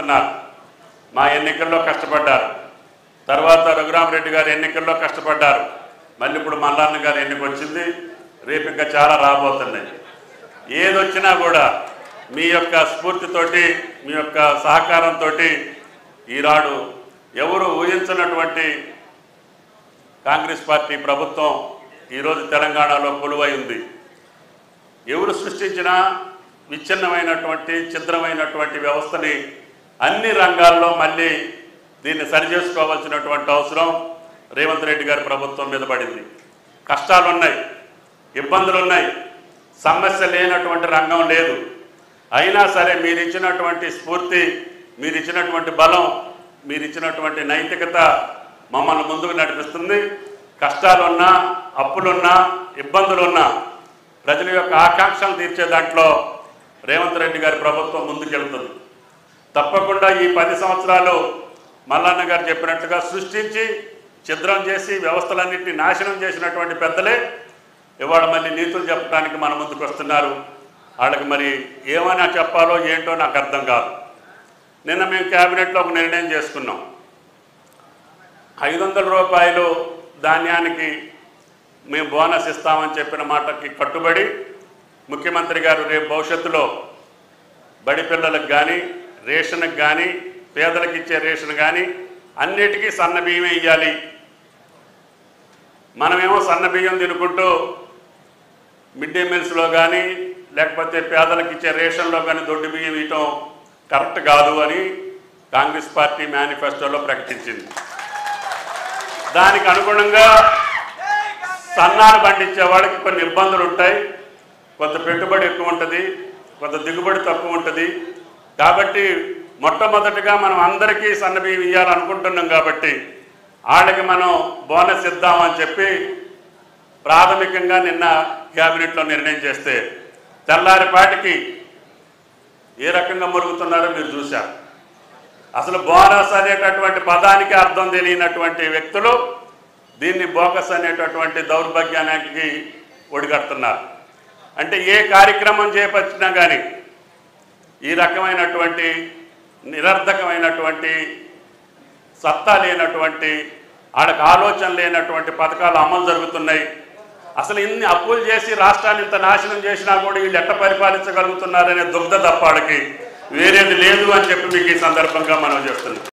చెప్తున్నారు మా ఎన్నికల్లో కష్టపడ్డారు తర్వాత రఘురామరెడ్డి గారు ఎన్నికల్లో కష్టపడ్డారు మళ్ళీ ఇప్పుడు మల్లాన్న గారు ఎన్నిక వచ్చింది రేపు ఇంకా చాలా రాబోతున్నాయి ఏదొచ్చినా కూడా మీ యొక్క స్ఫూర్తితోటి మీ యొక్క సహకారంతో ఈనాడు ఎవరు ఊహించినటువంటి కాంగ్రెస్ పార్టీ ప్రభుత్వం ఈరోజు తెలంగాణలో కొలువై ఉంది ఎవరు సృష్టించినా విచ్ఛిన్నమైనటువంటి ఛిద్రమైనటువంటి వ్యవస్థని అన్ని రంగాల్లో మళ్ళీ దీన్ని సరిచేసుకోవాల్సినటువంటి అవసరం రేవంత్ రెడ్డి గారి ప్రభుత్వం మీద పడింది కష్టాలు ఉన్నాయి ఇబ్బందులు ఉన్నాయి సమస్య లేనటువంటి రంగం లేదు అయినా సరే మీరు ఇచ్చినటువంటి స్ఫూర్తి మీరు ఇచ్చినటువంటి బలం మీరు ఇచ్చినటువంటి నైతికత మమ్మల్ని ముందుకు నడిపిస్తుంది కష్టాలున్నా అప్పులున్నా ఇబ్బందులున్నా ప్రజల యొక్క ఆకాంక్షలు తీర్చే దాంట్లో రేవంత్ రెడ్డి గారి ప్రభుత్వం ముందుకెళ్తుంది తప్పకుండా ఈ పది సంవత్సరాలు మల్లన్న గారు చెప్పినట్లుగా సృష్టించి ఛిద్రం చేసి వ్యవస్థలన్నింటినీ నాశనం చేసినటువంటి పెద్దలే ఇవాళ మళ్ళీ నీతులు చెప్పడానికి మన ముందుకు వస్తున్నారు వాళ్ళకి మరి ఏమైనా చెప్పాలో ఏంటో నాకు అర్థం కాదు నిన్న మేము క్యాబినెట్లో ఒక నిర్ణయం చేసుకున్నాం ఐదు వందల రూపాయలు ధాన్యానికి మేము బోనస్ ఇస్తామని చెప్పిన మాటకి కట్టుబడి ముఖ్యమంత్రి గారు రేపు భవిష్యత్తులో బడి పిల్లలకు కానీ రేషన్కి కానీ పేదలకు ఇచ్చే రేషన్ కానీ అన్నిటికీ సన్న బియ్యమే ఇవ్వాలి మనమేమో సన్న బియ్యం తినుకుంటూ మిడ్ డే మీల్స్లో కానీ లేకపోతే పేదలకు ఇచ్చే రేషన్లో కానీ దొడ్డు బియ్యం ఇవ్వటం కరెక్ట్ కాదు అని కాంగ్రెస్ పార్టీ మేనిఫెస్టోలో ప్రకటించింది దానికి అనుగుణంగా సన్నాలు పండించే వాళ్ళకి కొన్ని ఇబ్బందులు ఉంటాయి కొంత పెట్టుబడి ఎక్కువ ఉంటుంది కొంత దిగుబడి తక్కువ ఉంటుంది కాబట్టి మొట్టమొదటిగా మనం అందరికీ సన్నబియ్యం ఇవ్వాలనుకుంటున్నాం కాబట్టి వాళ్ళకి మనం బోనస్ ఇద్దామని చెప్పి ప్రాథమికంగా నిన్న క్యాబినెట్లో నిర్ణయం చేస్తే తెల్లారిపాటికి ఏ రకంగా మురుగుతున్నారో మీరు చూశారు అసలు బోనస్ అనేటటువంటి పదానికి అర్థం తెలియనటువంటి వ్యక్తులు దీన్ని బోకస్ అనేటటువంటి దౌర్భాగ్యానికి ఒడిగడుతున్నారు అంటే ఏ కార్యక్రమం చేపట్టినా కానీ ఈ రకమైనటువంటి నిరర్ధకమైనటువంటి సత్తా లేనటువంటి ఆడకు ఆలోచన లేనటువంటి పథకాలు అమలు జరుగుతున్నాయి అసలు ఇన్ని అప్పులు చేసి రాష్ట్రాన్ని ఇంత నాశనం చేసినా కూడా వీళ్ళు ఎట్ట పరిపాలించగలుగుతున్నారనే దుగ్ధ తప్పాడికి వేరేది లేదు అని చెప్పి మీకు ఈ సందర్భంగా మనం చేస్తున్నాం